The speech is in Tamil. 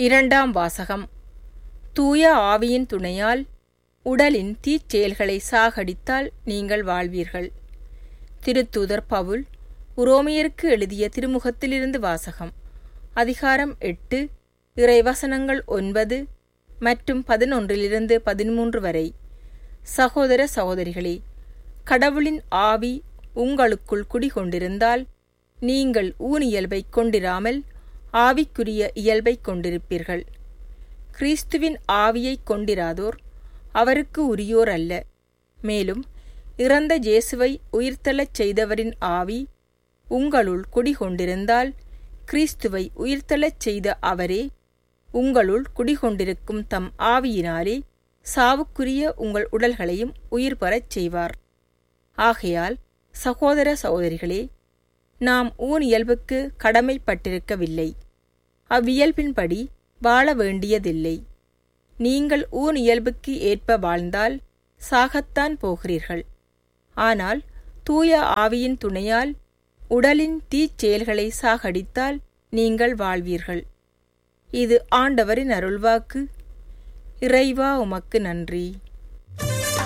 இரண்டாம் வாசகம் தூய ஆவியின் துணையால் உடலின் தீச்செயல்களை சாகடித்தால் நீங்கள் வாழ்வீர்கள் திருத்தூதர் பவுல் உரோமையருக்கு எழுதிய திருமுகத்திலிருந்து வாசகம் அதிகாரம் எட்டு இறைவசனங்கள் ஒன்பது மற்றும் பதினொன்றிலிருந்து பதிமூன்று வரை சகோதர சகோதரிகளே கடவுளின் ஆவி உங்களுக்குள் குடிகொண்டிருந்தால் நீங்கள் ஊனியல்பைக் கொண்டிராமல் ஆவிக்குரிய இயல்பைக் கொண்டிருப்பீர்கள் கிறிஸ்துவின் ஆவியைக் கொண்டிராதோர் அவருக்கு உரியோர் அல்ல மேலும் இறந்த ஜேசுவை உயிர்த்தெழச் செய்தவரின் ஆவி உங்களுள் குடிகொண்டிருந்தால் கிறிஸ்துவை உயிர்த்தெழச் செய்த அவரே உங்களுள் குடிகொண்டிருக்கும் தம் ஆவியினாலே சாவுக்குரிய உங்கள் உடல்களையும் உயிர் பெறச் செய்வார் ஆகையால் சகோதர சகோதரிகளே நாம் ஊன் இயல்புக்கு கடமைப்பட்டிருக்கவில்லை அவ்வியல்பின்படி வாழ வேண்டியதில்லை நீங்கள் ஊன் இயல்புக்கு ஏற்ப வாழ்ந்தால் சாகத்தான் போகிறீர்கள் ஆனால் தூய ஆவியின் துணையால் உடலின் தீச்செயல்களை சாகடித்தால் நீங்கள் வாழ்வீர்கள் இது ஆண்டவரின் அருள்வாக்கு இறைவா உமக்கு நன்றி